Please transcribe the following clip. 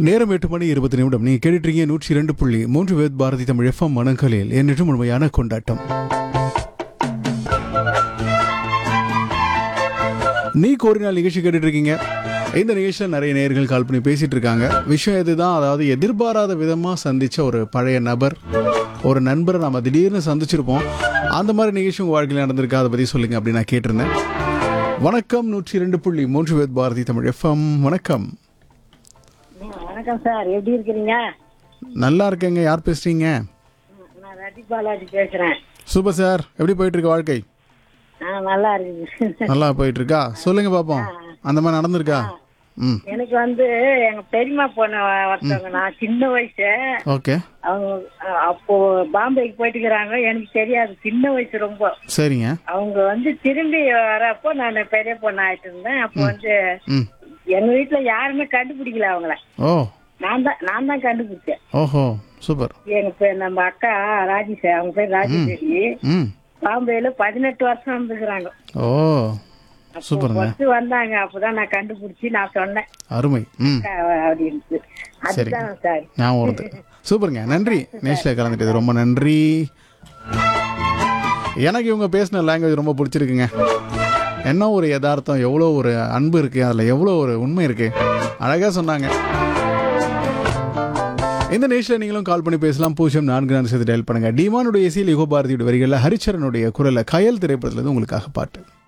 நேரம் எட்டு மணி இருபது நிமிடம் நீங்க கேட்டுட்டீங்க நூற்றி இரண்டு புள்ளி மூன்று வேத் பாரதி தமிழ் எஃப்எம் மனங்களில் என்றும் முழுமையான கொண்டாட்டம் நீ கோரினால் நிகழ்ச்சி கேட்டுட்டு இருக்கீங்க இந்த நிகழ்ச்சியில் நிறைய நேயர்கள் கால் பண்ணி பேசிட்டு இருக்காங்க விஷயம் இதுதான் அதாவது எதிர்பாராத விதமாக சந்திச்ச ஒரு பழைய நபர் ஒரு நண்பரை நம்ம திடீர்னு சந்திச்சிருப்போம் அந்த மாதிரி நிகழ்ச்சி உங்கள் வாழ்க்கையில் நடந்திருக்கா அதை பற்றி சொல்லுங்க அப்படின்னு நான் கேட்டிருந்தேன் வணக்கம் நூற்றி இரண்டு புள்ளி மூன்று வேத் பாரதி தமிழ் எஃப்எம் வணக்கம் ம், வணக்கம் சார் எப்படி இருக்கிறீங்க நல்லா இருக்கேங்க யார் பேசுறீங்க ம், நான் ரதி பாலாஜி பேசுறேன் சூப்பர் சார் எப்படி போயிட்டு இருக்கு வாழ்க்கை ஆ நல்லா இருக்குது நல்லா போயிட்டு இருக்கா சொல்லுங்க பாப்போம் அந்த மாதிரி நடந்திருக்கா ம் எனக்கு வந்து எங்க பெரியம்மா பொண்ணு ஒருத்தவங்க நான் சின்ன வயசு ஓகே அவங்க அ- அப்போ பாம்பேக்கு போயிட்டு இருக்கிறாங்க எனக்கு தெரியாது சின்ன வயசு ரொம்ப சரிங்க அவங்க வந்து திரும்பி வரப்போ நான் பெரிய பொண்ணு ஆயிட்டு இருந்தேன் அப்போ வந்து ம் எங்க வீட்டுல யாருமே கண்டுபிடிக்கல அவங்கள ஓ நான் தான் நான் தான் கண்டுபிடிச்சேன் ஓஹோ சூப்பர் எங்க பேர் நம்ம அக்கா ராஜேஷ் அவங்க பேர் ராஜேஸ்வரி ம் பாம்பேல பதினெட்டு வருஷம் இருந்துக்கிறாங்க ஓ சூப்பருங்க ஃபர்ஸ்ட் வந்தாங்க அப்பதான் நான் கண்டுபிடிச்சி நான் சொன்னேன் அருமை ம் அக்கா அப்படின்ட்டு அதுதான் சார் ஞாபகம் வருது சூப்பருங்க நன்றி நேஷில் கலந்துட்டது ரொம்ப நன்றி எனக்கு இவங்க பேசின லாங்குவேஜ் ரொம்ப பிடிச்சிருக்குங்க என்ன ஒரு யதார்த்தம் எவ்வளோ ஒரு அன்பு இருக்குது அதில் எவ்வளோ ஒரு உண்மை இருக்குது அழகாக சொன்னாங்க இந்த நேஷில் நீங்களும் கால் பண்ணி பேசலாம் பூஜ்ஜியம் நான்கு நான்கு சேர்த்து டயல் பண்ணுங்க டிமானுடைய இசையில் யுகபாரதியோட வரிகளில் ஹரிச்சரனுடைய குரலில் கயல் திரைப்படத்துல இருந்து உங்களுக்காக பாட்டு